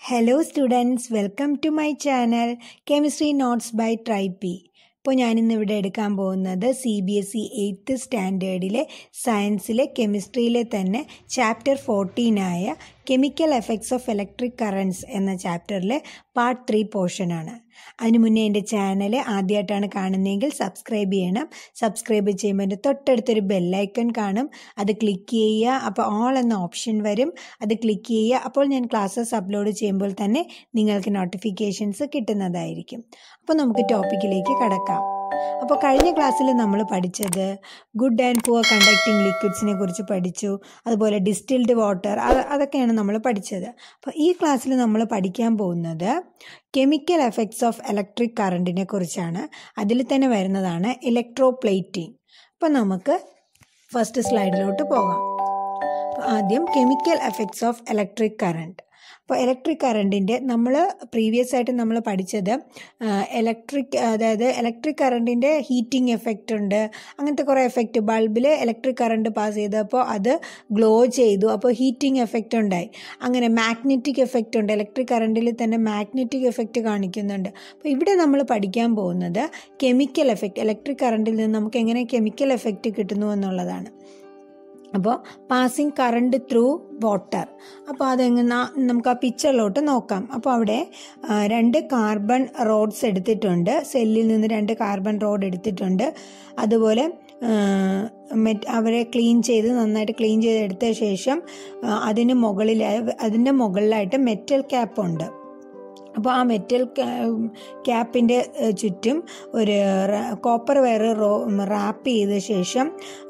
Hello students welcome to my channel chemistry notes by Trippy ഇപ്പോൾ ഞാനിന്ന് ഇവിടെ എടുക്കാൻ പോകുന്നത് C B S E eighth സ്റ്റാൻഡേർഡിലെ സയൻസിലെ കെമിസ്ട്രിയിലെ തന്നെ ചാപ്റ്റർ ഫോർട്ടീനായ chemical effects of electric currents എന്ന ചാപ്റ്ററിലെ പാർട്ട് ത്രീ പോർഷനാണ് അതിന് മുന്നേ എൻ്റെ ചാനൽ ആദ്യമായിട്ടാണ് കാണുന്നതെങ്കിൽ സബ്സ്ക്രൈബ് ചെയ്യണം സബ്സ്ക്രൈബ് ചെയ്യുമ്പോൾ എൻ്റെ തൊട്ടടുത്തൊരു ബെല്ലൈക്കൺ കാണും അത് ക്ലിക്ക് ചെയ്യുക അപ്പോൾ ഓൾ എന്ന ഓപ്ഷൻ വരും അത് ക്ലിക്ക് ചെയ്യുക അപ്പോൾ ഞാൻ ക്ലാസ്സസ് അപ്ലോഡ് ചെയ്യുമ്പോൾ തന്നെ നിങ്ങൾക്ക് നോട്ടിഫിക്കേഷൻസ് കിട്ടുന്നതായിരിക്കും അപ്പോൾ നമുക്ക് ടോപ്പിക്കിലേക്ക് കടക്കാം അപ്പോൾ കഴിഞ്ഞ ക്ലാസ്സിൽ നമ്മൾ പഠിച്ചത് ഗുഡ് ആൻഡ് പുവർ കണ്ടക്റ്റിംഗ് ലിക്വിഡ്സിനെ കുറിച്ച് പഠിച്ചു അതുപോലെ ഡിസ്റ്റിൽഡ് വാട്ടർ അതൊക്കെയാണ് നമ്മൾ പഠിച്ചത് അപ്പോൾ ഈ ക്ലാസ്സിൽ നമ്മൾ പഠിക്കാൻ പോകുന്നത് കെമിക്കൽ എഫക്ട്സ് ഓഫ് ഇലക്ട്രിക് കറണ്ടിനെ കുറിച്ചാണ് അതിൽ തന്നെ വരുന്നതാണ് ഇലക്ട്രോപ്ലേറ്റിംഗ് അപ്പോൾ നമുക്ക് ഫസ്റ്റ് സ്ലൈഡിലോട്ട് പോകാം ആദ്യം chemical effects of electric current അപ്പോൾ ഇലക്ട്രിക് കറണ്ടിൻ്റെ നമ്മൾ പ്രീവിയസ് ആയിട്ട് നമ്മൾ പഠിച്ചത് ഇലക്ട്രിക് അതായത് ഇലക്ട്രിക് കറണ്ടിൻ്റെ ഹീറ്റിംഗ് എഫക്റ്റ് ഉണ്ട് അങ്ങനത്തെ കുറേ എഫക്റ്റ് ബൾബിൽ ഇലക്ട്രിക് കറണ്ട് പാസ് ചെയ്തപ്പോൾ അത് ഗ്ലോ ചെയ്തു അപ്പോൾ ഹീറ്റിംഗ് എഫക്റ്റ് ഉണ്ടായി അങ്ങനെ മാഗ്നറ്റിക് എഫക്റ്റ് ഉണ്ട് ഇലക്ട്രിക് കറണ്ടിൽ തന്നെ മാഗ്നറ്റിക് എഫക്റ്റ് കാണിക്കുന്നുണ്ട് അപ്പോൾ ഇവിടെ നമ്മൾ പഠിക്കാൻ പോകുന്നത് കെമിക്കൽ എഫക്റ്റ് ഇലക്ട്രിക് കറണ്ടിൽ നിന്ന് നമുക്ക് എങ്ങനെ കെമിക്കൽ എഫക്റ്റ് കിട്ടുന്നു എന്നുള്ളതാണ് അപ്പോൾ പാസിങ് കറണ്ട് ത്രൂ വാട്ടർ അപ്പോൾ അതെങ്ങനെ നമുക്ക് ആ പിക്ചറിലോട്ട് നോക്കാം അപ്പോൾ അവിടെ രണ്ട് കാർബൺ റോഡ്സ് എടുത്തിട്ടുണ്ട് സെല്ലിൽ നിന്ന് രണ്ട് കാർബൺ റോഡ് എടുത്തിട്ടുണ്ട് അതുപോലെ മെറ്റ് അവരെ ക്ലീൻ ചെയ്ത് നന്നായിട്ട് ക്ലീൻ ചെയ്തെടുത്ത ശേഷം അതിന് മുകളിൽ അതിൻ്റെ മുകളിലായിട്ട് മെറ്റൽ ക്യാപ്പ് ഉണ്ട് അപ്പോൾ ആ മെറ്റൽ ക്യാപ്പിൻ്റെ ചുറ്റും ഒരു കോപ്പർ വയർ റോ റാപ്പ് ചെയ്ത ശേഷം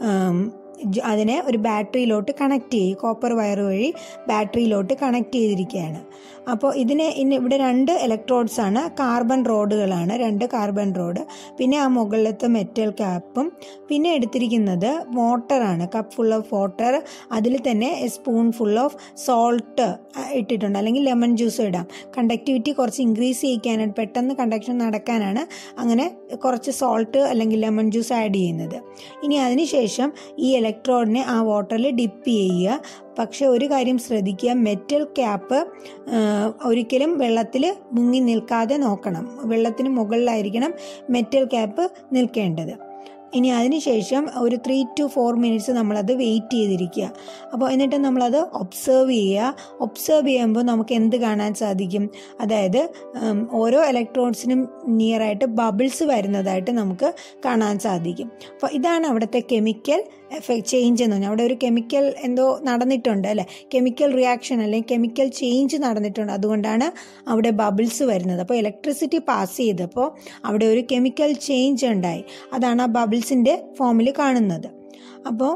അതിനെ ഒരു ബാറ്ററിയിലോട്ട് കണക്ട് ചെയ്യും കോപ്പർ വയർ വഴി ബാറ്ററിയിലോട്ട് കണക്ട് ചെയ്തിരിക്കുകയാണ് അപ്പോൾ ഇതിന് ഇന്ന് ഇവിടെ രണ്ട് ഇലക്ട്രോഡ്സ് ആണ് കാർബൺ റോഡുകളാണ് രണ്ട് കാർബൺ റോഡ് പിന്നെ ആ മുകളിലത്തെ മെറ്റൽ ക്യാപ്പും പിന്നെ എടുത്തിരിക്കുന്നത് വാട്ടറാണ് കപ്പ് ഫുൾ ഓഫ് വാട്ടർ അതിൽ തന്നെ സ്പൂൺ ഫുൾ ഓഫ് സോൾട്ട് ഇട്ടിട്ടുണ്ട് അല്ലെങ്കിൽ ലെമൺ ജ്യൂസ് ഇടാം കണ്ടക്ടിവിറ്റി കുറച്ച് ഇൻക്രീസ് ചെയ്യിക്കാനായിട്ട് പെട്ടെന്ന് കണ്ടക്ഷൻ നടക്കാനാണ് അങ്ങനെ കുറച്ച് സോൾട്ട് അല്ലെങ്കിൽ ലെമൺ ജ്യൂസ് ആഡ് ചെയ്യുന്നത് ഇനി അതിനുശേഷം ഈ ഇലക്ട്രോഡിനെ ആ വാട്ടറിൽ ഡിപ്പ് ചെയ്യുക പക്ഷെ ഒരു കാര്യം ശ്രദ്ധിക്കുക മെറ്റൽ ക്യാപ്പ് ഒരിക്കലും വെള്ളത്തിൽ മുങ്ങി നിൽക്കാതെ നോക്കണം വെള്ളത്തിന് മുകളിലായിരിക്കണം മെറ്റൽ ക്യാപ്പ് നിൽക്കേണ്ടത് ഇനി അതിനുശേഷം ഒരു ത്രീ ടു ഫോർ മിനിറ്റ്സ് നമ്മളത് വെയിറ്റ് ചെയ്തിരിക്കുക അപ്പോൾ എന്നിട്ട് നമ്മളത് ഒബ്സേർവ് ചെയ്യുക ഒബ്സേർവ് ചെയ്യുമ്പോൾ നമുക്ക് എന്ത് കാണാൻ സാധിക്കും അതായത് ഓരോ ഇലക്ട്രോൺസിനും നിയറായിട്ട് ബബിൾസ് വരുന്നതായിട്ട് നമുക്ക് കാണാൻ സാധിക്കും അപ്പോൾ ഇതാണ് അവിടുത്തെ കെമിക്കൽ എഫക്ട് ചേഞ്ച് എന്ന് പറഞ്ഞാൽ അവിടെ ഒരു കെമിക്കൽ എന്തോ നടന്നിട്ടുണ്ട് അല്ലേ കെമിക്കൽ റിയാക്ഷൻ അല്ലെങ്കിൽ കെമിക്കൽ ചേഞ്ച് നടന്നിട്ടുണ്ട് അതുകൊണ്ടാണ് അവിടെ ബബിൾസ് വരുന്നത് അപ്പോൾ ഇലക്ട്രിസിറ്റി പാസ് ചെയ്തപ്പോൾ അവിടെ ഒരു കെമിക്കൽ ചേഞ്ച് ഉണ്ടായി അതാണ് ആ ബബിൾസിൻ്റെ ഫോമിൽ കാണുന്നത് അപ്പോൾ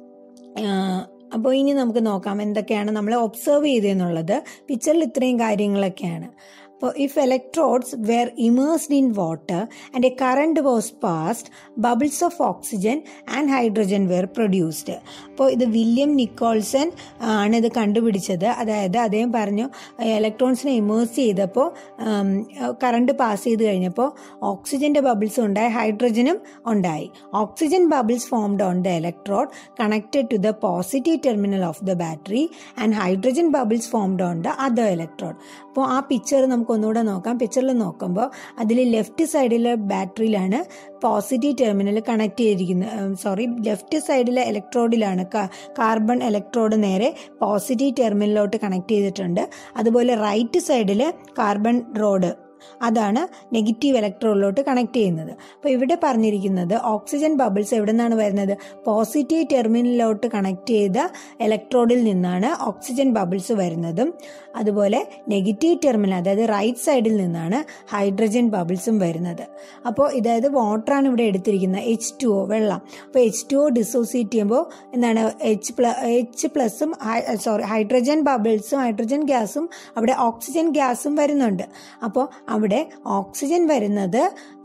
അപ്പോൾ ഇനി നമുക്ക് നോക്കാം എന്തൊക്കെയാണ് നമ്മൾ ഒബ്സർവ് ചെയ്തെന്നുള്ളത് പിക്ചറിൽ ഇത്രയും കാര്യങ്ങളൊക്കെയാണ് അപ്പോൾ if electrodes were immersed in water and a current was passed bubbles of oxygen and hydrogen were produced അപ്പോൾ ഇത് വില്യം നിക്കോൾസൺ ആണ് ഇത് കണ്ടുപിടിച്ചത് അതായത് അദ്ദേഹം പറഞ്ഞു ഇലക്ട്രോൺസിനെ ഇമേഴ്സ് ചെയ്തപ്പോൾ കറണ്ട് പാസ് ചെയ്ത് കഴിഞ്ഞപ്പോൾ ഓക്സിജൻ്റെ ബബിൾസ് ഉണ്ടായി ഹൈഡ്രജനും ഉണ്ടായി oxygen bubbles formed on the electrode connected to the positive terminal of the battery and hydrogen bubbles formed on the other electrode അപ്പോൾ ആ പിക്ചർ നമുക്ക് ഒന്നുകൂടെ നോക്കാം പിക്ചറിൽ നോക്കുമ്പോൾ അതിൽ ലെഫ്റ്റ് സൈഡിലെ ബാറ്ററിയിലാണ് പോസിറ്റീവ് ടെർമിനൽ കണക്ട് ചെയ്തിരിക്കുന്നത് സോറി ലെഫ്റ്റ് സൈഡിലെ ഇലക്ട്രോഡിലാണ് കാർബൺ ഇലക്ട്രോഡ് നേരെ പോസിറ്റീവ് ടെർമിനലിലോട്ട് കണക്ട് ചെയ്തിട്ടുണ്ട് അതുപോലെ റൈറ്റ് സൈഡിൽ കാർബൺ റോഡ് അതാണ് നെഗറ്റീവ് ഇലക്ട്രോണിലോട്ട് കണക്ട് ചെയ്യുന്നത് അപ്പോൾ ഇവിടെ പറഞ്ഞിരിക്കുന്നത് ഓക്സിജൻ ബബിൾസ് എവിടെ നിന്നാണ് വരുന്നത് പോസിറ്റീവ് ടെർമിനലിലോട്ട് കണക്ട് ചെയ്ത ഇലക്ട്രോഡിൽ നിന്നാണ് ഓക്സിജൻ ബബിൾസ് വരുന്നതും അതുപോലെ നെഗറ്റീവ് ടെർമിനൽ അതായത് റൈറ്റ് സൈഡിൽ നിന്നാണ് ഹൈഡ്രജൻ ബബിൾസും വരുന്നത് അപ്പോൾ ഇതായത് വാട്ടറാണ് ഇവിടെ എടുത്തിരിക്കുന്നത് എച്ച് ടു ഒ വെള്ളം അപ്പോൾ എച്ച് ടു ഒ ഡിസോസിയേറ്റ് ചെയ്യുമ്പോൾ എന്താണ് എച്ച് പ്ല എച്ച് പ്ലസും സോറി ഹൈഡ്രജൻ ബബിൾസും ഹൈഡ്രജൻ ഗ്യാസും അവിടെ ഓക്സിജൻ ഗ്യാസും വരുന്നുണ്ട് അപ്പോൾ അവിടെ ഓക്സിജൻ വരുന്നത്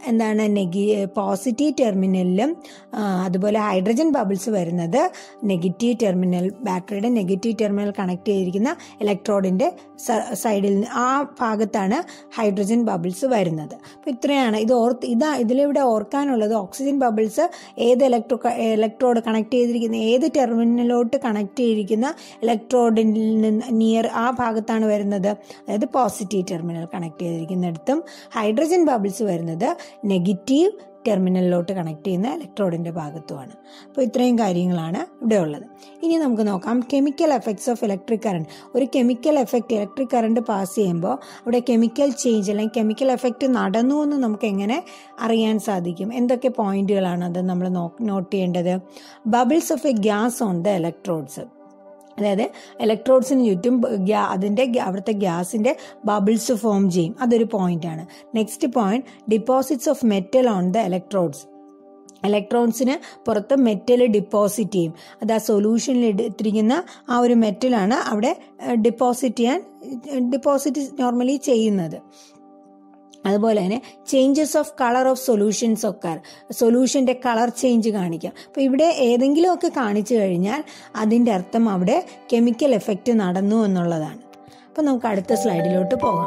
എന്താണ് നെഗി പോസിറ്റീവ് ടെർമിനലിലും അതുപോലെ ഹൈഡ്രജൻ ബബിൾസ് വരുന്നത് നെഗറ്റീവ് ടെർമിനൽ ബാറ്ററിയുടെ നെഗറ്റീവ് ടെർമിനൽ കണക്ട് ചെയ്തിരിക്കുന്ന ഇലക്ട്രോഡിൻ്റെ സൈഡിൽ ആ ഭാഗത്താണ് ഹൈഡ്രജൻ ബബിൾസ് വരുന്നത് അപ്പോൾ ഇത്രയാണ് ഇത് ഓർത്ത് ഇതാ ഇതിലിവിടെ ഓർക്കാനുള്ളത് ഓക്സിജൻ ബബിൾസ് ഏത് ഇലക്ട്രോ ഇലക്ട്രോഡ് കണക്ട് ചെയ്തിരിക്കുന്ന ഏത് ടെർമിനലോട്ട് കണക്ട് ചെയ്തിരിക്കുന്ന ഇലക്ട്രോഡിൽ നിന്ന് നിയർ ആ ഭാഗത്താണ് വരുന്നത് അതായത് പോസിറ്റീവ് ടെർമിനൽ കണക്ട് ചെയ്തിരിക്കുന്നിടത്തും ഹൈഡ്രജൻ ബബിൾസ് വരുന്നത് നെഗറ്റീവ് ടെർമിനലിലോട്ട് കണക്ട് ചെയ്യുന്ന ഇലക്ട്രോഡിൻ്റെ ഭാഗത്തുമാണ് അപ്പോൾ ഇത്രയും കാര്യങ്ങളാണ് ഇവിടെ ഉള്ളത് ഇനി നമുക്ക് നോക്കാം chemical effects of electric current ഒരു chemical effect electric current pass ചെയ്യുമ്പോൾ അവിടെ കെമിക്കൽ ചേഞ്ച് അല്ലെങ്കിൽ കെമിക്കൽ എഫക്റ്റ് നടന്നു എന്ന് നമുക്ക് എങ്ങനെ അറിയാൻ സാധിക്കും എന്തൊക്കെ പോയിന്റുകളാണ് അത് നമ്മൾ നോട്ട് ചെയ്യേണ്ടത് bubbles of a gas on the electrodes അതായത് ഇലക്ട്രോഡ്സിന് ചുറ്റും ഗ്യാ അതിൻ്റെ അവിടുത്തെ ഗ്യാസിൻ്റെ ബബിൾസ് ഫോം ചെയ്യും അതൊരു പോയിന്റാണ് next point deposits of metal on the electrodes ഇലക്ട്രോൺസിന് പുറത്ത് മെറ്റൽ ഡിപ്പോസിറ്റ് ചെയ്യും അത് ആ സൊല്യൂഷനിൽ എടുത്തിരിക്കുന്ന ആ ഒരു മെറ്റലാണ് അവിടെ ഡിപ്പോസിറ്റ് ചെയ്യാൻ ഡിപ്പോസിറ്റ് നോർമലി ചെയ്യുന്നത് അതുപോലെ തന്നെ changes of colour of solutions ഒക്കെ സൊല്യൂഷൻ്റെ കളർ ചേഞ്ച് കാണിക്കാം അപ്പോൾ ഇവിടെ ഏതെങ്കിലുമൊക്കെ കാണിച്ചു കഴിഞ്ഞാൽ അതിൻ്റെ അർത്ഥം അവിടെ കെമിക്കൽ എഫക്റ്റ് നടന്നു എന്നുള്ളതാണ് അപ്പോൾ നമുക്ക് അടുത്ത സ്ലൈഡിലോട്ട് പോകാം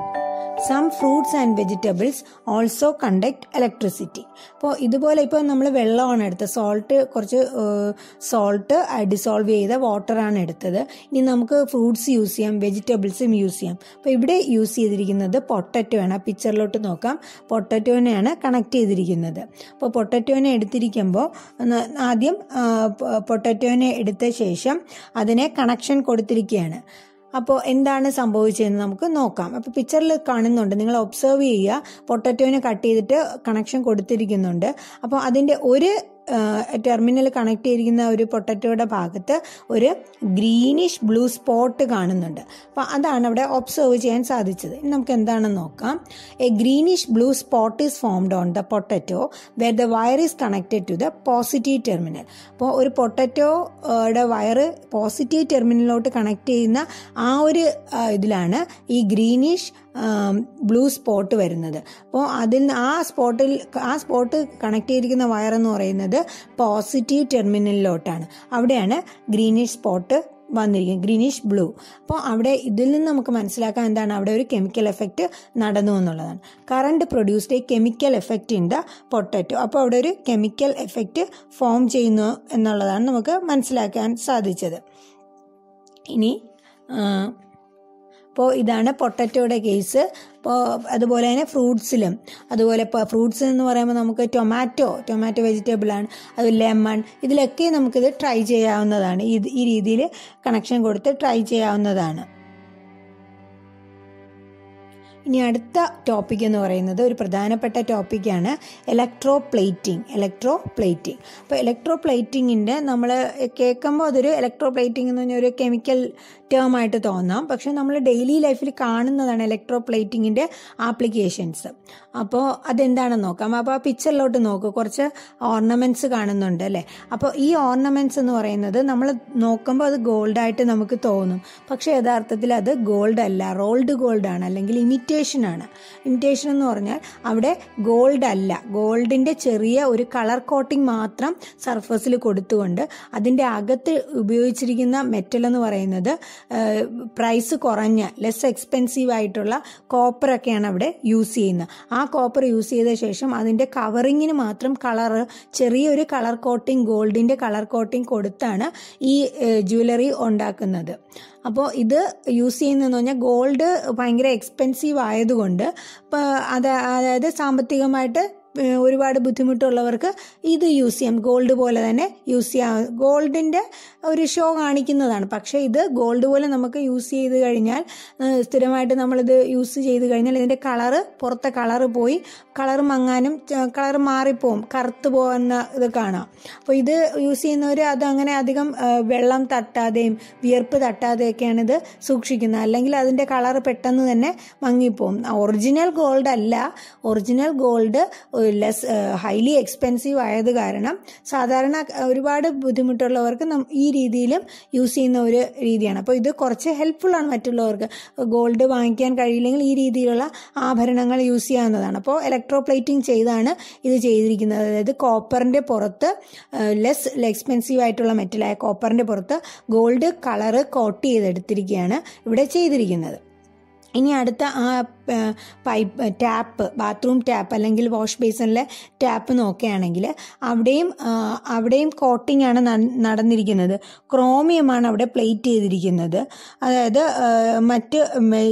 some fruits and vegetables also conduct electricity അപ്പോൾ ഇതുപോലെ ഇപ്പോൾ നമ്മൾ വെള്ളമാണ് എടുത്തത് സോൾട്ട് കുറച്ച് സോൾട്ട് ഡിസോൾവ് ചെയ്ത വാട്ടറാണ് എടുത്തത് ഇനി നമുക്ക് ഫ്രൂട്ട്സ് യൂസ് ചെയ്യാം വെജിറ്റബിൾസും യൂസ് ചെയ്യാം അപ്പോൾ ഇവിടെ യൂസ് ചെയ്തിരിക്കുന്നത് പൊട്ടറ്റോ ആണ് ആ പിക്ചറിലോട്ട് നോക്കാം പൊട്ടറ്റോനെയാണ് കണക്ട് ചെയ്തിരിക്കുന്നത് അപ്പോൾ പൊട്ടറ്റോനെ എടുത്തിരിക്കുമ്പോൾ ആദ്യം പൊട്ടറ്റോനെ എടുത്ത ശേഷം അതിനെ കണക്ഷൻ കൊടുത്തിരിക്കുകയാണ് അപ്പോൾ എന്താണ് സംഭവിച്ചതെന്ന് നമുക്ക് നോക്കാം അപ്പോൾ പിക്ചറിൽ കാണുന്നുണ്ട് നിങ്ങൾ ഒബ്സർവ് ചെയ്യുക പൊട്ടറ്റോനെ കട്ട് ചെയ്തിട്ട് കണക്ഷൻ കൊടുത്തിരിക്കുന്നുണ്ട് അപ്പോൾ അതിൻ്റെ ഒരു ടെർമിനൽ കണക്ട് ചെയ്തിരിക്കുന്ന ഒരു പൊട്ടറ്റോയുടെ ഭാഗത്ത് ഒരു ഗ്രീനിഷ് ബ്ലൂ സ്പോട്ട് കാണുന്നുണ്ട് അപ്പോൾ അതാണ് അവിടെ ഒബ്സർവ് ചെയ്യാൻ സാധിച്ചത് ഇനി നമുക്ക് എന്താണെന്ന് നോക്കാം a greenish blue spot is formed on the potato where the wire is connected to the positive terminal അപ്പോൾ ഒരു പൊട്ടറ്റോയുടെ വയർ പോസിറ്റീവ് ടെർമിനലിലോട്ട് കണക്ട് ചെയ്യുന്ന ആ ഒരു ഇതിലാണ് ഈ ഗ്രീനിഷ് ബ്ലൂ സ്പോട്ട് വരുന്നത് അപ്പോൾ അതിൽ ആ സ്പോട്ടിൽ ആ സ്പോട്ട് കണക്ട് ചെയ്തിരിക്കുന്ന വയർ എന്ന് പറയുന്നത് പോസിറ്റീവ് ടെർമിനലിലോട്ടാണ് അവിടെയാണ് ഗ്രീനിഷ് സ്പോട്ട് വന്നിരിക്കുന്നത് ഗ്രീനിഷ് ബ്ലൂ അപ്പോൾ അവിടെ ഇതിൽ നിന്ന് നമുക്ക് മനസ്സിലാക്കാൻ എന്താണ് അവിടെ ഒരു കെമിക്കൽ എഫക്റ്റ് നടന്നു എന്നുള്ളതാണ് current produced a chemical effect in the potato അപ്പോൾ അവിടെ ഒരു കെമിക്കൽ എഫക്റ്റ് ഫോം ചെയ്യുന്നു എന്നുള്ളതാണ് നമുക്ക് മനസ്സിലാക്കാൻ സാധിച്ചത് ഇനി അപ്പോൾ ഇതാണ് പൊട്ടറ്റോയുടെ കേസ് ഇപ്പോൾ അതുപോലെ തന്നെ ഫ്രൂട്ട്സിലും അതുപോലെ ഇപ്പോൾ ഫ്രൂട്ട്സ് എന്ന് പറയുമ്പോൾ നമുക്ക് ടൊമാറ്റോ ടൊമാറ്റോ വെജിറ്റബിൾ ആണ് അത് ലെമൺ ഇതിലൊക്കെ നമുക്കിത് ട്രൈ ചെയ്യാവുന്നതാണ് ഇത് ഈ രീതിയിൽ കണക്ഷൻ കൊടുത്ത് ട്രൈ ചെയ്യാവുന്നതാണ് ഇനി അടുത്ത ടോപ്പിക് എന്ന് പറയുന്നത് ഒരു പ്രധാനപ്പെട്ട ടോപ്പിക്കാണ് ഇലക്ട്രോ പ്ലേറ്റിംഗ് ഇലക്ട്രോ പ്ലേറ്റിംഗ് അപ്പോൾ ഇലക്ട്രോ പ്ലേറ്റിങ്ങിൻ്റെ നമ്മൾ കേൾക്കുമ്പോൾ അതൊരു ഇലക്ട്രോ പ്ലേറ്റിംഗ് എന്ന് പറഞ്ഞാൽ ഒരു കെമിക്കൽ ടേം ആയിട്ട് തോന്നാം പക്ഷേ നമ്മൾ ഡെയിലി ലൈഫിൽ കാണുന്നതാണ് ഇലക്ട്രോ പ്ലേറ്റിങ്ങിൻ്റെ ആപ്ലിക്കേഷൻസ് അപ്പോൾ അതെന്താണെന്ന് നോക്കാം അപ്പോൾ ആ പിക്ചറിലോട്ട് നോക്കൂ കുറച്ച് ഓർണമെൻറ്റ്സ് കാണുന്നുണ്ട് അല്ലേ അപ്പോൾ ഈ ഓർണമെൻറ്റ്സ് എന്ന് പറയുന്നത് നമ്മൾ നോക്കുമ്പോൾ അത് ഗോൾഡായിട്ട് നമുക്ക് തോന്നും പക്ഷേ യഥാർത്ഥത്തിൽ അത് ഗോൾഡ് അല്ല റോൾഡ് ഗോൾഡ് ആണ് അല്ലെങ്കിൽ ഇമിറ്റേഷൻ ആണ് ഇമിറ്റേഷൻ എന്ന് പറഞ്ഞാൽ അവിടെ ഗോൾഡ് അല്ല ഗോൾഡിൻ്റെ ചെറിയ ഒരു കളർ കോട്ടിംഗ് മാത്രം സർഫസിൽ കൊടുത്തുകൊണ്ട് അതിൻ്റെ അകത്ത് ഉപയോഗിച്ചിരിക്കുന്ന മെറ്റൽ എന്ന് പറയുന്നത് പ്രൈസ് കുറഞ്ഞ ലെസ് എക്സ്പെൻസീവ് ആയിട്ടുള്ള കോപ്പറൊക്കെയാണ് അവിടെ യൂസ് ചെയ്യുന്നത് ആ കോപ്പർ യൂസ് ചെയ്ത ശേഷം അതിൻ്റെ കവറിങ്ങിന് മാത്രം കളർ ചെറിയൊരു കളർ കോട്ടിംഗ് ഗോൾഡിൻ്റെ കളർ കോട്ടിംഗ് കൊടുത്താണ് ഈ ജ്വല്ലറി ഉണ്ടാക്കുന്നത് അപ്പോൾ ഇത് യൂസ് ചെയ്യുന്നതെന്ന് പറഞ്ഞാൽ ഗോൾഡ് ഭയങ്കര എക്സ്പെൻസീവ് ആയതുകൊണ്ട് അത് അതായത് സാമ്പത്തികമായിട്ട് ഒരുപാട് ബുദ്ധിമുട്ടുള്ളവർക്ക് ഇത് യൂസ് ചെയ്യാം ഗോൾഡ് പോലെ തന്നെ യൂസ് ചെയ്യാം ഗോൾഡിൻ്റെ ഒരു ഷോ കാണിക്കുന്നതാണ് പക്ഷേ ഇത് ഗോൾഡ് പോലെ നമുക്ക് യൂസ് ചെയ്ത് കഴിഞ്ഞാൽ സ്ഥിരമായിട്ട് നമ്മളിത് യൂസ് ചെയ്ത് കഴിഞ്ഞാൽ ഇതിൻ്റെ കളറ് പുറത്തെ കളറ് പോയി കളർ മങ്ങാനും കളർ മാറിപ്പോവും കറുത്ത് പോകുന്ന ഇത് കാണാം അപ്പോൾ ഇത് യൂസ് ചെയ്യുന്നവർ അത് അങ്ങനെ അധികം വെള്ളം തട്ടാതെയും വിയർപ്പ് തട്ടാതെയൊക്കെയാണ് ഇത് സൂക്ഷിക്കുന്നത് അല്ലെങ്കിൽ അതിൻ്റെ കളർ പെട്ടെന്ന് തന്നെ മങ്ങിപ്പോവും ഒറിജിനൽ ഗോൾഡ് അല്ല original gold less highly expensive ആയത് കാരണം സാധാരണ ഒരുപാട് ബുദ്ധിമുട്ടുള്ളവർക്ക് ഈ രീതിയിലും യൂസ് ചെയ്യുന്ന ഒരു രീതിയാണ് അപ്പോൾ ഇത് കുറച്ച് ഹെൽപ്ഫുൾ ആണ് മറ്റുള്ളവർക്ക് ഗോൾഡ് വാങ്ങിക്കാൻ കഴിയില്ലെങ്കിൽ ഈ രീതിയിലുള്ള ആഭരണങ്ങൾ യൂസ് ചെയ്യാവുന്നതാണ് അപ്പോൾ ഇലക്ട്രോപ്ലേറ്റിംഗ് ചെയ്താണ് ഇത് ചെയ്തിരിക്കുന്നത് അതായത് കോപ്പറിൻ്റെ പുറത്ത് ലെസ് എക്സ്പെൻസീവ് ആയിട്ടുള്ള മെറ്റലായ കോപ്പറിൻ്റെ പുറത്ത് ഗോൾഡ് കളറ് കോട്ട് ചെയ്തെടുത്തിരിക്കുകയാണ് ഇവിടെ ചെയ്തിരിക്കുന്നത് ഇനി അടുത്ത ആ പൈപ്പ് ടാപ്പ് ബാത്റൂം ടാപ്പ് അല്ലെങ്കിൽ വാഷ് ബേസിനിലെ ടാപ്പ് നോക്കുകയാണെങ്കിൽ അവിടെയും അവിടെയും കോട്ടിംഗ് ആണ് നടന്നിരിക്കുന്നത് ക്രോമിയമാണ് അവിടെ പ്ലേറ്റ് ചെയ്തിരിക്കുന്നത് അതായത് മറ്റ്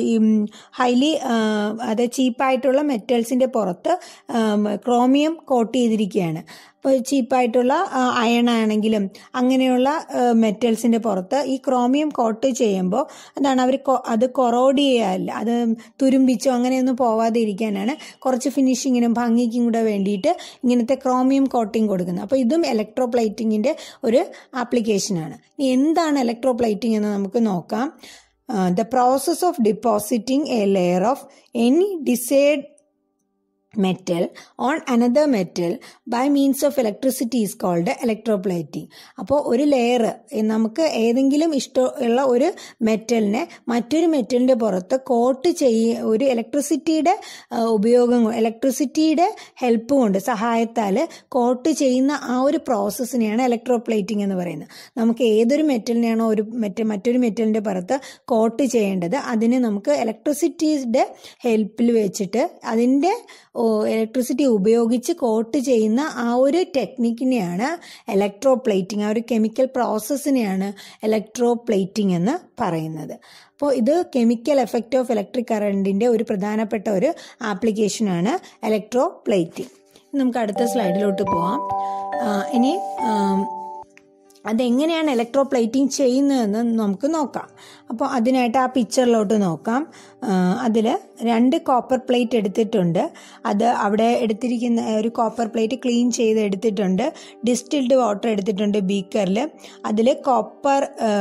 ഹൈലി അത് ചീപ്പായിട്ടുള്ള മെറ്റൽസിൻ്റെ പുറത്ത് ക്രോമിയം കോട്ട് ചെയ്തിരിക്കുകയാണ് ഇപ്പോൾ ചീപ്പായിട്ടുള്ള അയൺ ആണെങ്കിലും അങ്ങനെയുള്ള മെറ്റൽസിൻ്റെ പുറത്ത് ഈ ക്രോമിയം കോട്ട് ചെയ്യുമ്പോൾ എന്താണ് അവർ അത് കൊറോഡ് ചെയ്യാറില്ല അത് തുരുമ്പിച്ചോ അങ്ങനെയൊന്നും പോവാതെ ഇരിക്കാനാണ് കുറച്ച് ഫിനിഷിങ്ങിനും ഭംഗിക്കും കൂടെ വേണ്ടിയിട്ട് ഇങ്ങനത്തെ ക്രോമിയം കോട്ടിങ് കൊടുക്കുന്നത് അപ്പോൾ ഇതും ഇലക്ട്രോപ്ലൈറ്റിങ്ങിൻ്റെ ഒരു ആപ്ലിക്കേഷനാണ് ഇനി എന്താണ് ഇലക്ട്രോപ്ലൈറ്റിംഗ് എന്ന് നമുക്ക് നോക്കാം the process of depositing a layer of any desired metal on another metal by means of electricity is called electroplating അപ്പോൾ ഒരു ലെയർ നമുക്ക് ഏതെങ്കിലും ഇഷ്ടമുള്ള ഒരു മെറ്റലിനെ മറ്റൊരു മെറ്റലിൻ്റെ പുറത്ത് കോട്ട് ചെയ്യ ഒരു ഇലക്ട്രിസിറ്റിയുടെ ഉപയോഗം ഇലക്ട്രിസിറ്റിയുടെ ഹെൽപ്പ് കൊണ്ട് സഹായത്താൽ കോട്ട് ചെയ്യുന്ന ആ ഒരു പ്രോസസ്സിനെയാണ് ഇലക്ട്രോപ്ലേറ്റിംഗ് എന്ന് പറയുന്നത് നമുക്ക് ഏതൊരു മെറ്റലിനെയാണോ ഒരു മെറ്റ മറ്റൊരു മെറ്റലിൻ്റെ പുറത്ത് കോട്ട് ചെയ്യേണ്ടത് അതിന് നമുക്ക് ഇലക്ട്രിസിറ്റിയുടെ ഹെൽപ്പിൽ വെച്ചിട്ട് അതിൻ്റെ ഇലക്ട്രിസിറ്റി ഉപയോഗിച്ച് കോട്ട് ചെയ്യുന്ന ആ ഒരു ടെക്നിക്കിനെയാണ് ഇലക്ട്രോപ്ലേറ്റിംഗ് ആ ഒരു കെമിക്കൽ പ്രോസസ്സിനെയാണ് ഇലക്ട്രോപ്ലേറ്റിംഗ് എന്ന് പറയുന്നത് അപ്പോൾ ഇത് കെമിക്കൽ എഫക്റ്റ് ഓഫ് ഇലക്ട്രിക് കറണ്ടിൻ്റെ ഒരു പ്രധാനപ്പെട്ട ഒരു ആപ്ലിക്കേഷനാണ് ഇലക്ട്രോപ്ലേറ്റിംഗ് നമുക്ക് അടുത്ത സ്ലൈഡിലോട്ട് പോവാം ഇനി അതെങ്ങനെയാണ് ഇലക്ട്രോപ്ലേറ്റിംഗ് ചെയ്യുന്നതെന്ന് നമുക്ക് നോക്കാം അപ്പോൾ അതിനായിട്ട് ആ പിക്ചറിലോട്ട് നോക്കാം അതിൽ രണ്ട് കോപ്പർ പ്ലേറ്റ് എടുത്തിട്ടുണ്ട് അത് അവിടെ എടുത്തിരിക്കുന്ന ഒരു കോപ്പർ പ്ലേറ്റ് ക്ലീൻ ചെയ്ത് എടുത്തിട്ടുണ്ട് ഡിസ്റ്റിൽഡ് വാട്ടർ എടുത്തിട്ടുണ്ട് ബീക്കറിൽ അതിൽ copper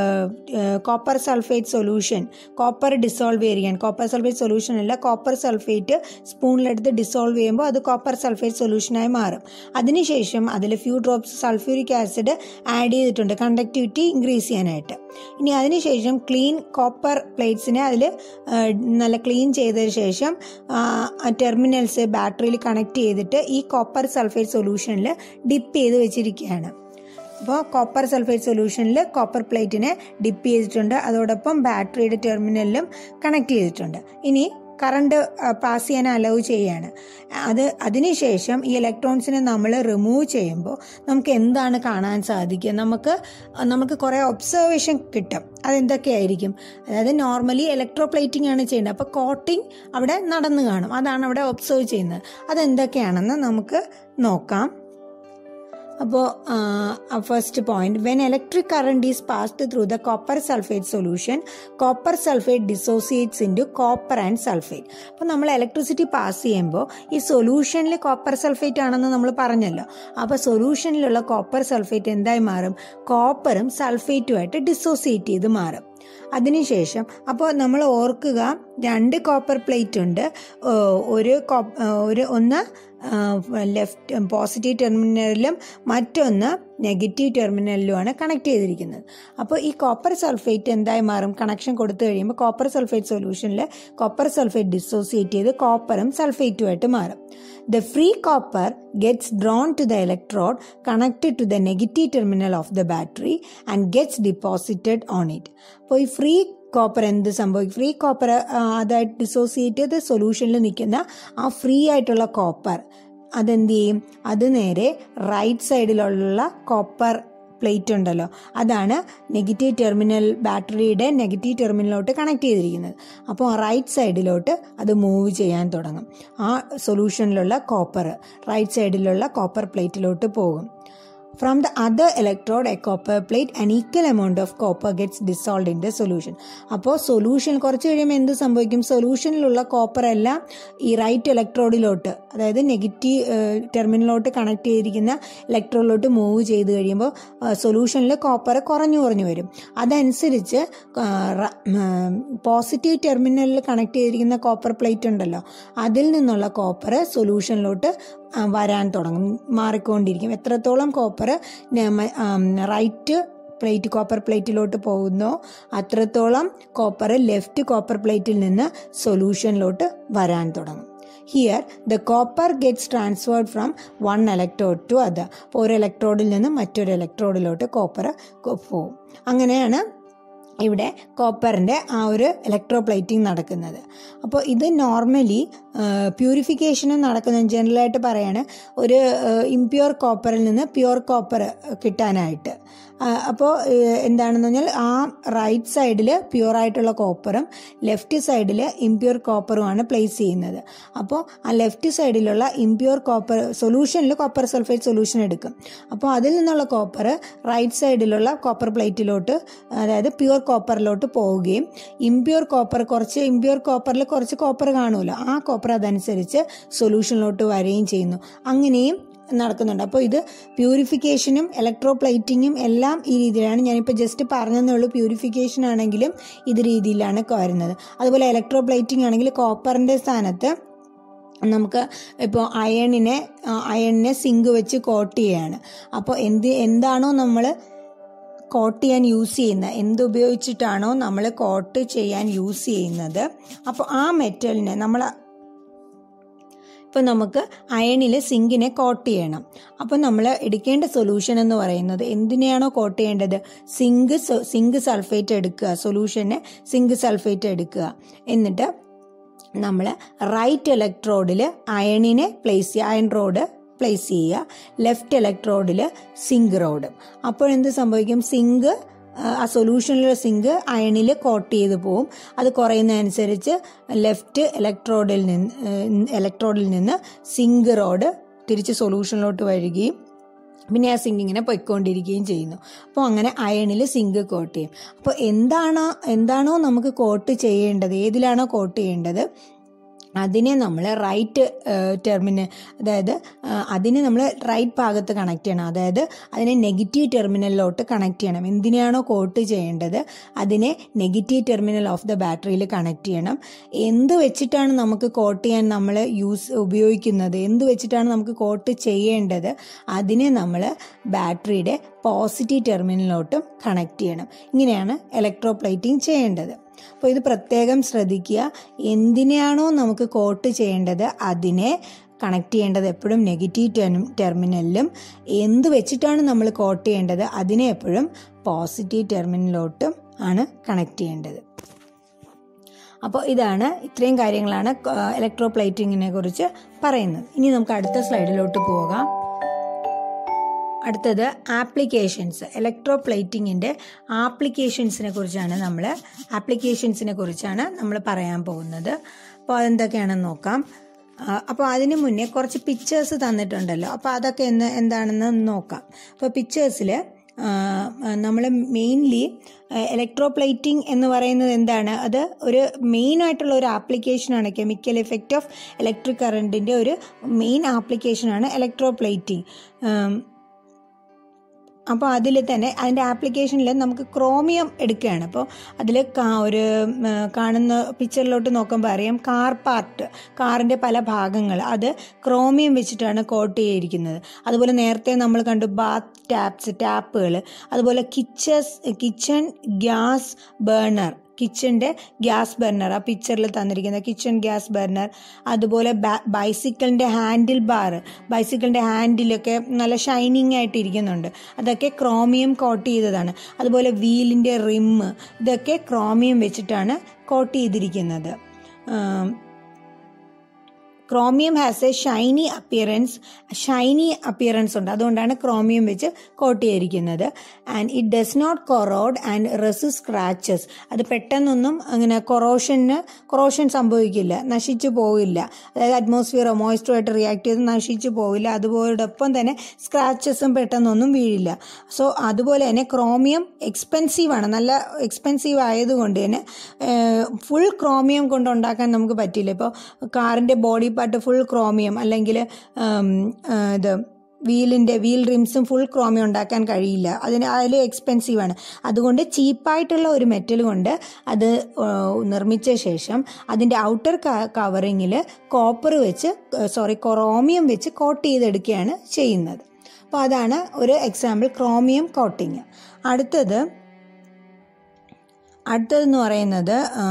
copper sulphate solution copper dissolve ചെയ്യാൻ കോപ്പർ സൾഫേറ്റ് സൊല്യൂഷൻ അല്ല കോപ്പർ സൾഫേറ്റ് സ്പൂണിലെടുത്ത് ഡിസോൾവ് ചെയ്യുമ്പോൾ അത് കോപ്പർ സൾഫേറ്റ് സൊല്യൂഷനായി മാറും അതിനുശേഷം അതിൽ few drops sulphuric acid add ചെയ്തിട്ടുണ്ട് കണ്ടക്ടിവിറ്റി ഇൻക്രീസ് ചെയ്യാനായിട്ട് ഇനി അതിനുശേഷം ക്ലീൻ കോപ്പർ പ്ലേറ്റ്സിനെ അതിൽ നല്ല ക്ലീൻ ചെയ്തതിന് ശേഷം ടെർമിനൽസ് ബാറ്ററിയിൽ കണക്ട് ചെയ്തിട്ട് ഈ കോപ്പർ സൾഫേറ്റ് സൊല്യൂഷനിൽ ഡിപ്പ് ചെയ്ത് വെച്ചിരിക്കുകയാണ് അപ്പോൾ കോപ്പർ സൾഫേറ്റ് സൊല്യൂഷനിൽ കോപ്പർ പ്ലേറ്റിനെ ഡിപ്പ് ചെയ്തിട്ടുണ്ട് അതോടൊപ്പം ബാറ്ററിയുടെ ടെർമിനലിലും കണക്ട് ചെയ്തിട്ടുണ്ട് ഇനി കറണ്ട് പാസ് ചെയ്യാൻ അലൗ ചെയ്യാണ് അത് അതിനുശേഷം ഈ ഇലക്ട്രോൺസിനെ നമ്മൾ റിമൂവ് ചെയ്യുമ്പോൾ നമുക്ക് എന്താണ് കാണാൻ സാധിക്കുക നമുക്ക് നമുക്ക് കുറേ ഒബ്സർവേഷൻ കിട്ടും അതെന്തൊക്കെയായിരിക്കും അതായത് നോർമലി ഇലക്ട്രോപ്ലേറ്റിംഗ് ആണ് ചെയ്യുന്നത് അപ്പോൾ കോട്ടിംഗ് അവിടെ നടന്നു കാണും അതാണ് അവിടെ ഒബ്സർവ് ചെയ്യുന്നത് അതെന്തൊക്കെയാണെന്ന് നമുക്ക് നോക്കാം അപ്പോൾ first point when electric current is passed through the copper sulphate solution copper sulphate dissociates into copper and sulphate അപ്പോൾ നമ്മൾ ഇലക്ട്രിസിറ്റി പാസ് ചെയ്യുമ്പോൾ ഈ സൊല്യൂഷനിൽ കോപ്പർ സൾഫേറ്റ് ആണെന്ന് നമ്മൾ പറഞ്ഞല്ലോ അപ്പോൾ സൊല്യൂഷനിലുള്ള കോപ്പർ സൾഫേറ്റ് എന്തായി മാറും കോപ്പറും സൾഫേറ്റുമായിട്ട് ഡിസോസിയേറ്റ് ചെയ്ത് മാറും അതിനുശേഷം അപ്പോൾ നമ്മൾ ഓർക്കുക രണ്ട് കോപ്പർ പ്ലേറ്റ് ഉണ്ട് ഒരു ഒരു ഒന്ന് ലെഫ്റ്റ് പോസിറ്റീവ് ടെർമിനലിലും മറ്റൊന്ന് നെഗറ്റീവ് ടെർമിനലിലുമാണ് കണക്ട് ചെയ്തിരിക്കുന്നത് അപ്പോൾ ഈ കോപ്പർ സൾഫേറ്റ് എന്തായി മാറും കണക്ഷൻ കൊടുത്തു കഴിയുമ്പോൾ കോപ്പർ സൾഫേറ്റ് സൊല്യൂഷനിൽ കോപ്പർ സൾഫേറ്റ് ഡിസോസിയേറ്റ് ചെയ്ത് കോപ്പറും സൾഫേറ്റുമായിട്ട് മാറും the free copper gets drawn to the electrode connected to the negative terminal of the battery and gets deposited on it അപ്പോൾ ഈ ഫ്രീ കോപ്പർ എന്ത് സംഭവിക്കും ഫ്രീ കോപ്പർ അതായിട്ട് ഡിസോസിയേറ്റ് ചെയ്ത് സൊല്യൂഷനിൽ നിൽക്കുന്ന ആ ഫ്രീ ആയിട്ടുള്ള കോപ്പർ അതെന്ത് ചെയ്യും അത് നേരെ റൈറ്റ് സൈഡിലുള്ള കോപ്പർ പ്ലേറ്റ് ഉണ്ടല്ലോ അതാണ് നെഗറ്റീവ് ടെർമിനൽ ബാറ്ററിയുടെ നെഗറ്റീവ് ടെർമിനലിലോട്ട് കണക്ട് ചെയ്തിരിക്കുന്നത് അപ്പോൾ റൈറ്റ് സൈഡിലോട്ട് അത് മൂവ് ചെയ്യാൻ തുടങ്ങും ആ സൊല്യൂഷനിലുള്ള കോപ്പർ റൈറ്റ് സൈഡിലുള്ള കോപ്പർ പ്ലേറ്റിലോട്ട് പോകും From the other electrode, a copper plate, an equal amount of copper gets dissolved in the solution. അപ്പോൾ സൊല്യൂഷൻ കുറച്ച് കഴിയുമ്പോൾ എന്ത് സംഭവിക്കും സൊല്യൂഷനിലുള്ള കോപ്പർ എല്ലാം ഈ റൈറ്റ് ഇലക്ട്രോഡിലോട്ട് അതായത് നെഗറ്റീവ് ടെർമിനലിലോട്ട് കണക്ട് ചെയ്തിരിക്കുന്ന ഇലക്ട്രോഡിലോട്ട് മൂവ് ചെയ്ത് കഴിയുമ്പോൾ സൊല്യൂഷനിൽ കോപ്പർ കുറഞ്ഞു കുറഞ്ഞു വരും അതനുസരിച്ച് പോസിറ്റീവ് ടെർമിനലിൽ കണക്ട് ചെയ്തിരിക്കുന്ന കോപ്പർ പ്ലേറ്റ് ഉണ്ടല്ലോ അതിൽ നിന്നുള്ള കോപ്പർ സൊല്യൂഷനിലോട്ട് ആ, വരാൻ തുടങ്ങും മാറിക്കൊണ്ടിരിക്കും എത്രത്തോളം കോപ്പർ റൈറ്റ് പ്ലേറ്റ് കോപ്പർ പ്ലേറ്റിലോട്ട് പോകുന്നോ അത്രത്തോളം കോപ്പർ ലെഫ്റ്റ് കോപ്പർ പ്ലേറ്റിൽ നിന്ന് സൊല്യൂഷനിലോട്ട് വരാൻ തുടങ്ങും here the copper gets transferred from one electrode to other അപ്പോൾ ഒരു ഇലക്ട്രോഡിൽ നിന്ന് മറ്റൊരു ഇലക്ട്രോഡിലോട്ട് കോപ്പർ പോകും അങ്ങനെയാണ് ഇവിടെ കോപ്പറിൻ്റെ ആ ഒരു ഇലക്ട്രോപ്ലേറ്റിംഗ് നടക്കുന്നത് അപ്പോൾ ഇത് നോർമലി പ്യൂരിഫിക്കേഷനും നടക്കുന്നത് ജനറലായിട്ട് പറയാണ് ഒരു ഇംപ്യൂർ കോപ്പറിൽ നിന്ന് പ്യുവർ കോപ്പർ കിട്ടാനായിട്ട് അപ്പോൾ എന്താണെന്ന് പറഞ്ഞാൽ ആ റൈറ്റ് സൈഡിൽ പ്യുവർ ആയിട്ടുള്ള കോപ്പറും ലെഫ്റ്റ് സൈഡിൽ ഇംപ്യൂർ കോപ്പറുമാണ് പ്ലേസ് ചെയ്യുന്നത് അപ്പോൾ ആ ലെഫ്റ്റ് സൈഡിലുള്ള ഇംപ്യൂർ കോപ്പർ സൊല്യൂഷനിൽ കോപ്പർ സൾഫേറ്റ് സൊല്യൂഷൻ എടുക്കും അപ്പോൾ അതിൽ നിന്നുള്ള കോപ്പർ റൈറ്റ് സൈഡിലുള്ള കോപ്പർ പ്ലേറ്റിലോട്ട് അതായത് പ്യുവർ കോപ്പറിലോട്ട് പോവുകയും ഇംപ്യൂർ കോപ്പർ കുറച്ച് ഇംപ്യൂർ കോപ്പറിൽ കുറച്ച് കോപ്പർ കാണുമല്ലോ ആ കോപ്പർ അതനുസരിച്ച് സൊല്യൂഷനിലോട്ട് വരികയും ചെയ്യുന്നു അങ്ങനെയും നടക്കുന്നുണ്ട് അപ്പോൾ ഇത് പ്യൂരിഫിക്കേഷനും ഇലക്ട്രോപ്ലേറ്റിങ്ങും എല്ലാം ഈ രീതിയിലാണ് ഞാനിപ്പോൾ ജസ്റ്റ് പറഞ്ഞതേ ഉള്ളൂ പ്യൂരിഫിക്കേഷൻ ആണെങ്കിലും ഇത് രീതിയിലാണ് വരുന്നത് അതുപോലെ ഇലക്ട്രോപ്ലേറ്റിംഗ് ആണെങ്കിൽ കോപ്പറിൻ്റെ സ്ഥാനത്ത് നമുക്ക് ഇപ്പോൾ അയണിനെ അയണിനെ സിങ്ക് വെച്ച് കോട്ട് ചെയ്യാണ് അപ്പോൾ എന്ത് എന്താണോ നമ്മൾ കോട്ട് ചെയ്യാൻ യൂസ് ചെയ്യുന്നത് എന്ത് ഉപയോഗിച്ചിട്ടാണോ നമ്മൾ കോട്ട് ചെയ്യാൻ യൂസ് ചെയ്യുന്നത് അപ്പോൾ ആ മെറ്റലിനെ നമ്മൾ ഇപ്പോൾ നമുക്ക് അയണിൽ സിങ്കിനെ കോട്ട് ചെയ്യണം അപ്പോൾ നമ്മൾ എടുക്കേണ്ട സൊല്യൂഷൻ എന്ന് പറയുന്നത് എന്തിനെയാണോ കോട്ട് ചെയ്യേണ്ടത് സിങ്ക് സിങ്ക് സൾഫേറ്റ് എടുക്കുക സൊല്യൂഷനെ സിങ്ക് സൾഫേറ്റ് എടുക്കുക എന്നിട്ട് നമ്മൾ റൈറ്റ് ഇലക്ട്രോഡിൽ അയണിനെ പ്ലേസ് ചെയ്യുക അയൺ റോഡ് പ്ലേസ് ചെയ്യുക ലെഫ്റ്റ് ഇലക്ട്രോഡിൽ സിങ്ക് റോഡ് അപ്പോൾ എന്ത് സംഭവിക്കും സിങ്ക് ആ സൊല്യൂഷനിലുള്ള സിങ്ക് അയണിൽ കോട്ട് ചെയ്ത് പോവും അത് കുറയുന്നതനുസരിച്ച് ലെഫ്റ്റ് ഇലക്ട്രോഡിൽ നിന്ന് ഇലക്ട്രോഡിൽ നിന്ന് സിങ്ക് റോഡ് തിരിച്ച് സൊല്യൂഷനിലോട്ട് വരികയും പിന്നെ ആ സിങ്ക് ഇങ്ങനെ പൊയ്ക്കൊണ്ടിരിക്കുകയും ചെയ്യുന്നു അപ്പോൾ അങ്ങനെ അയണിൽ സിങ്ക് കോട്ട് ചെയ്യും അപ്പോൾ എന്താണോ എന്താണോ നമുക്ക് കോട്ട് ചെയ്യേണ്ടത് ഏതിലാണോ കോട്ട് ചെയ്യേണ്ടത് അതിനെ നമ്മൾ റൈറ്റ് ടെർമിനൽ അതായത് അതിനെ നമ്മൾ റൈറ്റ് ഭാഗത്ത് കണക്ട് ചെയ്യണം അതായത് അതിനെ നെഗറ്റീവ് ടെർമിനലിലോട്ട് കണക്ട് ചെയ്യണം എന്തിനാണോ കോട്ട് ചെയ്യേണ്ടത് അതിനെ നെഗറ്റീവ് ടെർമിനൽ ഓഫ് ദ ബാറ്ററിയിൽ കണക്ട് ചെയ്യണം എന്ത് വെച്ചിട്ടാണ് നമുക്ക് കോട്ട് ചെയ്യാൻ നമ്മൾ യൂസ് ഉപയോഗിക്കുന്നത് എന്ത് വെച്ചിട്ടാണ് നമുക്ക് കോട്ട് ചെയ്യേണ്ടത് അതിനെ നമ്മൾ ബാറ്ററിയുടെ പോസിറ്റീവ് ടെർമിനലിലോട്ടും കണക്ട് ചെയ്യണം ഇങ്ങനെയാണ് ഇലക്ട്രോപ്ലേറ്റിംഗ് ചെയ്യേണ്ടത് അപ്പോൾ ഇത് പ്രത്യേകം ശ്രദ്ധിക്കുക എന്തിനെയാണോ നമുക്ക് കോട്ട് ചെയ്യേണ്ടത് അതിനെ കണക്ട് ചെയ്യേണ്ടത് എപ്പോഴും നെഗറ്റീവ് ടെർമിനലിലും എന്ത് വെച്ചിട്ടാണ് നമ്മൾ കോട്ട് ചെയ്യേണ്ടത് അതിനെ എപ്പോഴും പോസിറ്റീവ് ടെർമിനലിലോട്ടും ആണ് കണക്ട് ചെയ്യേണ്ടത് അപ്പോൾ ഇതാണ് ഇത്രയും കാര്യങ്ങളാണ് ഇലക്ട്രോപ്ലേറ്റിങ്ങിനെ കുറിച്ച് പറയുന്നത് ഇനി നമുക്ക് അടുത്ത സ്ലൈഡിലോട്ട് പോകാം അടുത്തത് ആപ്ലിക്കേഷൻസ് ഇലക്ട്രോപ്ലേറ്റിങ്ങിൻ്റെ ആപ്ലിക്കേഷൻസിനെ കുറിച്ചാണ് നമ്മൾ ആപ്ലിക്കേഷൻസിനെ കുറിച്ചാണ് നമ്മൾ പറയാൻ പോകുന്നത് അപ്പോൾ അതെന്തൊക്കെയാണെന്ന് നോക്കാം അപ്പോൾ അതിന് മുന്നേ കുറച്ച് പിക്ചേഴ്സ് തന്നിട്ടുണ്ടല്ലോ അപ്പോൾ അതൊക്കെ എന്ന് എന്താണെന്ന് നോക്കാം അപ്പോൾ പിക്ചേഴ്സിൽ നമ്മൾ മെയിൻലി ഇലക്ട്രോപ്ലേറ്റിംഗ് എന്ന് പറയുന്നത് എന്താണ് അത് ഒരു മെയിൻ ആയിട്ടുള്ള ഒരു ആപ്ലിക്കേഷനാണ് കെമിക്കൽ എഫക്റ്റ് ഓഫ് ഇലക്ട്രിക് കറണ്ടിൻ്റെ ഒരു മെയിൻ ആപ്ലിക്കേഷനാണ് ഇലക്ട്രോപ്ലേറ്റിംഗ് അപ്പോൾ അതിൽ തന്നെ അതിൻ്റെ ആപ്ലിക്കേഷനിൽ നമുക്ക് ക്രോമിയം എടുക്കുകയാണ് അപ്പോൾ അതിൽ ഒരു കാണുന്ന പിക്ചറിലോട്ട് നോക്കുമ്പോൾ അറിയാം കാർ പാർട്ട് കാറിൻ്റെ പല ഭാഗങ്ങൾ അത് ക്രോമിയം വെച്ചിട്ടാണ് കോട്ട് ചെയ്തിരിക്കുന്നത് അതുപോലെ നേരത്തെ നമ്മൾ കണ്ടു ബാത്ത് ടാപ്സ് ടാപ്പുകൾ അതുപോലെ കിച്ചസ് കിച്ചൺ ഗ്യാസ് ബേണർ കിച്ചൻ്റെ ഗ്യാസ് ബർണർ ആ പിക്ചറിൽ തന്നിരിക്കുന്ന കിച്ചൺ ഗ്യാസ് ബർണർ അതുപോലെ ബൈസിക്കിളിൻ്റെ ഹാൻഡിൽ ബാർ ബൈസിക്കിളിൻ്റെ ഹാൻഡിലൊക്കെ നല്ല ഷൈനിങ് ആയിട്ട് ഇരിക്കുന്നുണ്ട് അതൊക്കെ ക്രോമിയം കോട്ട് ചെയ്തതാണ് അതുപോലെ വീലിൻ്റെ റിമ്മ് ഇതൊക്കെ ക്രോമിയം വെച്ചിട്ടാണ് കോട്ട് ചെയ്തിരിക്കുന്നത് chromium has a shiny appearance shiny appearance ഉണ്ട് അതുകൊണ്ടാണ് ക്രോമിയം വെച്ച് കോട്ട് ചെയ്തിരിക്കുന്നത് and it does not corrode and resists scratches അത് പെട്ടെന്നൊന്നും അങ്ങനെ കൊറോഷന് കൊറോഷൻ സംഭവിക്കില്ല നശിച്ചു പോവില്ല അതായത് അറ്റ്മോസ്ഫിയറോ മോയിസ്റ്ററോ ആയിട്ട് റിയാക്ട് ചെയ്ത് നശിച്ചു പോവില്ല അതുപോലൊപ്പം തന്നെ സ്ക്രാച്ചസും പെട്ടെന്നൊന്നും വീഴില്ല സോ അതുപോലെ തന്നെ ക്രോമിയം എക്സ്പെൻസീവ് ആണ് നല്ല എക്സ്പെൻസീവ് ആയതുകൊണ്ട് തന്നെ ഫുൾ ക്രോമിയം കൊണ്ട് ഉണ്ടാക്കാൻ നമുക്ക് പറ്റില്ല ഇപ്പോൾ കാറിൻ്റെ ബോഡി പാർട്ട് ഫുൾ ക്രോമിയം അല്ലെങ്കിൽ ഇത് വീലിൻ്റെ വീൽ റിംസും ഫുൾ ക്രോമിയം ഉണ്ടാക്കാൻ കഴിയില്ല അതിന് അതിൽ എക്സ്പെൻസീവാണ് അതുകൊണ്ട് ചീപ്പായിട്ടുള്ള ഒരു മെറ്റൽ കൊണ്ട് അത് നിർമ്മിച്ച ശേഷം അതിൻ്റെ ഔട്ടർ കവറിങ്ങിൽ കോപ്പർ വെച്ച് സോറി ക്രോമിയം വെച്ച് കോട്ട് ചെയ്തെടുക്കുകയാണ് ചെയ്യുന്നത് അപ്പോൾ അതാണ് ഒരു എക്സാമ്പിൾ ക്രോമിയം കോട്ടിങ് അടുത്തത് അടുത്തതെന്ന് പറയുന്നത്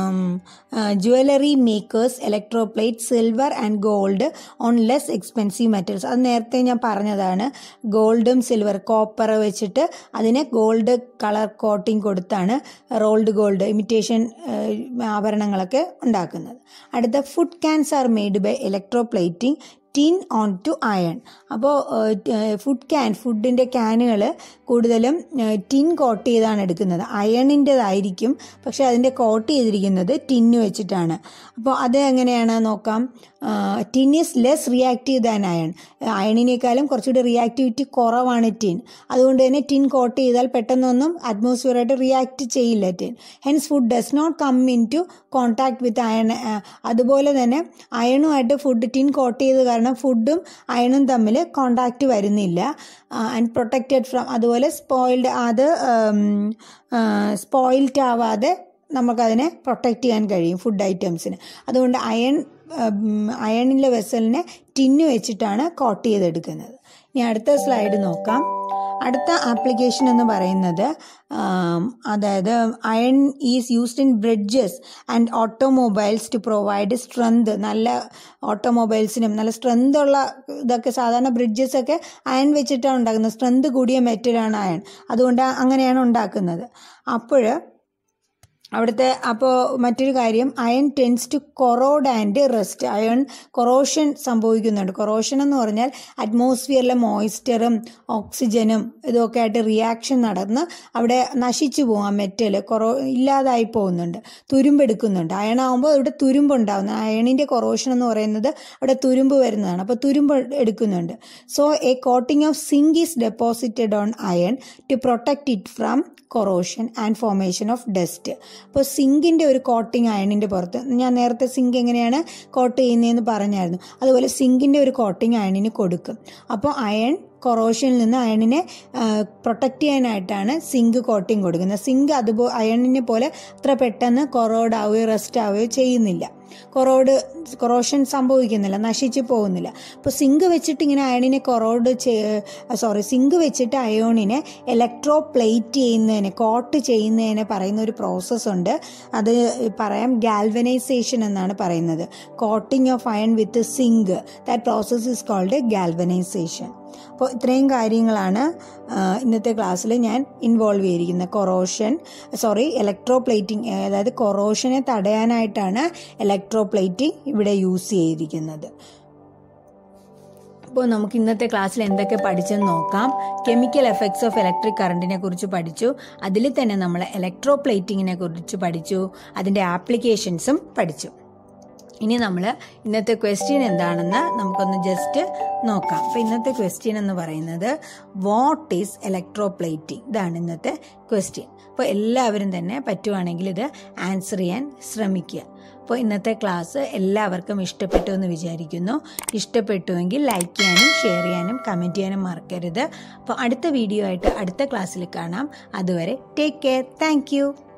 jewellery makers electroplate silver and gold on less expensive metals അത് നേരത്തെ ഞാൻ പറഞ്ഞതാണ് ഗോൾഡും സിൽവർ കോപ്പർ വെച്ചിട്ട് അതിനെ ഗോൾഡ് കളർ കോട്ടിംഗ് കൊടുത്താണ് റോൾഡ് ഗോൾഡ് ഇമിറ്റേഷൻ ആഭരണങ്ങളൊക്കെ ഉണ്ടാക്കുന്നത് അടുത്ത food cans are made by electroplating tin onto iron അപ്പോൾ ഫുഡ് ക്യാൻ ഫുഡിൻ്റെ ക്യാനുകൾ കൂടുതലും ടിൻ കോട്ട് ചെയ്താണ് എടുക്കുന്നത് അയണിൻ്റെതായിരിക്കും പക്ഷെ അതിൻ്റെ കോട്ട് ചെയ്തിരിക്കുന്നത് ടിന്ന് വെച്ചിട്ടാണ് അപ്പോൾ അത് എങ്ങനെയാണ് നോക്കാം tin is less reactive than iron അയണിനേക്കാളും കുറച്ചുകൂടി റിയാക്ടിവിറ്റി കുറവാണ് ടിൻ അതുകൊണ്ട് തന്നെ ടിൻ കോട്ട് ചെയ്താൽ പെട്ടെന്നൊന്നും അറ്റ്മോസ്ഫിയറായിട്ട് റിയാക്ട് ചെയ്യില്ല tin hence food does not come into contact with iron അതുപോലെ തന്നെ അയണുമായിട്ട് ഫുഡ് ടിൻ കോട്ട് ചെയ്ത് കാരണം ഫുഡും അയണും തമ്മിൽ കോണ്ടാക്റ്റ് വരുന്നില്ല ആൻഡ് പ്രൊട്ടക്റ്റഡ് ഫ്രം അതുപോലെ സ്പോയിൽഡ് അത് സ്പോയിൽഡ് ആവാതെ നമുക്കതിനെ പ്രൊട്ടക്റ്റ് ചെയ്യാൻ കഴിയും ഫുഡ് ഐറ്റംസിന് അതുകൊണ്ട് അയൺ അയണിലെ വെസലിനെ ടിന്ന് വെച്ചിട്ടാണ് കോട്ട് ചെയ്തെടുക്കുന്നത് ഇനി അടുത്ത സ്ലൈഡ് നോക്കാം അടുത്ത ആപ്ലിക്കേഷൻ എന്ന് പറയുന്നത് അതായത് iron is used in bridges and automobiles to provide strength നല്ല ഓട്ടോമൊബൈൽസിനും നല്ല സ്ട്രെങ്ത് ഉള്ള ഇതൊക്കെ സാധാരണ ബ്രിഡ്ജസ് ഒക്കെ അയൺ വെച്ചിട്ടാണ് ഉണ്ടാക്കുന്നത് സ്ട്രെങ്ത് കൂടിയ മെറ്റലാണ് അയൺ അതുകൊണ്ട് അങ്ങനെയാണ് ഉണ്ടാക്കുന്നത് അപ്പോൾ അവിടുത്തെ അപ്പോൾ മറ്റൊരു കാര്യം iron tends to corrode and rust iron corrosion സംഭവിക്കുന്നുണ്ട് കൊറോഷൻ എന്ന് പറഞ്ഞാൽ അറ്റ്മോസ്ഫിയറിലെ മോയ്സ്ചറും ഓക്സിജനും ഇതൊക്കെ ആയിട്ട് റിയാക്ഷൻ നടന്ന് അവിടെ നശിച്ചു പോകും ആ മെറ്റൽ കൊറോ ഇല്ലാതായി പോകുന്നുണ്ട് തുരുമ്പെടുക്കുന്നുണ്ട് അയണാകുമ്പോൾ ഇവിടെ തുരുമ്പുണ്ടാകുന്നു അയണിൻ്റെ കൊറോഷൻ എന്ന് പറയുന്നത് അവിടെ തുരുമ്പ് വരുന്നതാണ് അപ്പോൾ തുരുമ്പ് എടുക്കുന്നുണ്ട് so a coating of zinc is deposited on iron to protect it from corrosion and formation of dust അപ്പോൾ സിങ്കിൻ്റെ ഒരു കോട്ടിങ് അയണിൻ്റെ പുറത്ത് ഞാൻ നേരത്തെ സിങ്ക് എങ്ങനെയാണ് കോട്ട് ചെയ്യുന്നതെന്ന് പറഞ്ഞായിരുന്നു അതുപോലെ സിങ്കിൻ്റെ ഒരു കോട്ടിങ് അയണിന് കൊടുക്കും അപ്പോൾ അയൺ കൊറോഷനിൽ നിന്ന് അയണിനെ പ്രൊട്ടക്റ്റ് ചെയ്യാനായിട്ടാണ് സിങ്ക് കോട്ടിങ് കൊടുക്കുന്നത് സിങ്ക് അതുപോലെ അയണിനെ പോലെ അത്ര പെട്ടെന്ന് കൊറോഡ് ആവുകയോ റെസ്റ്റ് ആവുകയോ ചെയ്യുന്നില്ല കൊറോഡ് കൊറോഷൻ സംഭവിക്കുന്നില്ല നശിച്ചു പോകുന്നില്ല അപ്പോൾ സിങ്ക് വെച്ചിട്ട് ഇങ്ങനെ അയണിനെ കൊറോഡ് സോറി സിങ്ക് വെച്ചിട്ട് അയോണിനെ ഇലക്ട്രോ പ്ലേറ്റ് ചെയ്യുന്നതിന് കോട്ട് ചെയ്യുന്നതിന് പറയുന്ന ഒരു പ്രോസസ്സ് ഉണ്ട് അത് പറയാം ഗാൽവനൈസേഷൻ എന്നാണ് പറയുന്നത് coating of iron with zinc that process is called galvanization അപ്പോൾ ഇത്രയും കാര്യങ്ങളാണ് ഇന്നത്തെ ക്ലാസ്സിൽ ഞാൻ ഇൻവോൾവ് ചെയ്തിരിക്കുന്നത് കൊറോഷൻ സോറി ഇലക്ട്രോ പ്ലേറ്റിംഗ് അതായത് കൊറോഷനെ തടയാനായിട്ടാണ് ഇലക്ട്രോ പ്ലേറ്റിംഗ് ഇവിടെ യൂസ് ചെയ്തിരിക്കുന്നത് അപ്പോൾ നമുക്ക് ഇന്നത്തെ ക്ലാസ്സിൽ എന്തൊക്കെ പഠിച്ചെന്ന് നോക്കാം കെമിക്കൽ എഫക്ട്സ് ഓഫ് ഇലക്ട്രിക് കറണ്ടിനെ കുറിച്ച് പഠിച്ചു അതിൽ തന്നെ നമ്മൾ ഇലക്ട്രോ പ്ലേറ്റിങ്ങിനെ കുറിച്ച് പഠിച്ചു അതിൻ്റെ ആപ്ലിക്കേഷൻസും പഠിച്ചു ഇനി നമ്മൾ ഇന്നത്തെ ക്വസ്റ്റ്യൻ എന്താണെന്ന് നമുക്കൊന്ന് ജസ്റ്റ് നോക്കാം അപ്പോൾ ഇന്നത്തെ ക്വസ്റ്റ്യൻ എന്ന് പറയുന്നത് വാട്ട് ഈസ് ഇലക്ട്രോപ്ലേറ്റിംഗ് ഇതാണ് ഇന്നത്തെ ക്വസ്റ്റ്യൻ അപ്പോൾ എല്ലാവരും തന്നെ പറ്റുവാണെങ്കിൽ ഇത് ആൻസർ ചെയ്യാൻ ശ്രമിക്കുക അപ്പോൾ ഇന്നത്തെ ക്ലാസ് എല്ലാവർക്കും ഇഷ്ടപ്പെട്ടു എന്ന് വിചാരിക്കുന്നു ഇഷ്ടപ്പെട്ടുവെങ്കിൽ ലൈക്ക് ചെയ്യാനും ഷെയർ ചെയ്യാനും കമൻറ്റ് ചെയ്യാനും മറക്കരുത് അപ്പോൾ അടുത്ത വീഡിയോ ആയിട്ട് അടുത്ത ക്ലാസ്സിൽ കാണാം അതുവരെ ടേക്ക് കെയർ താങ്ക്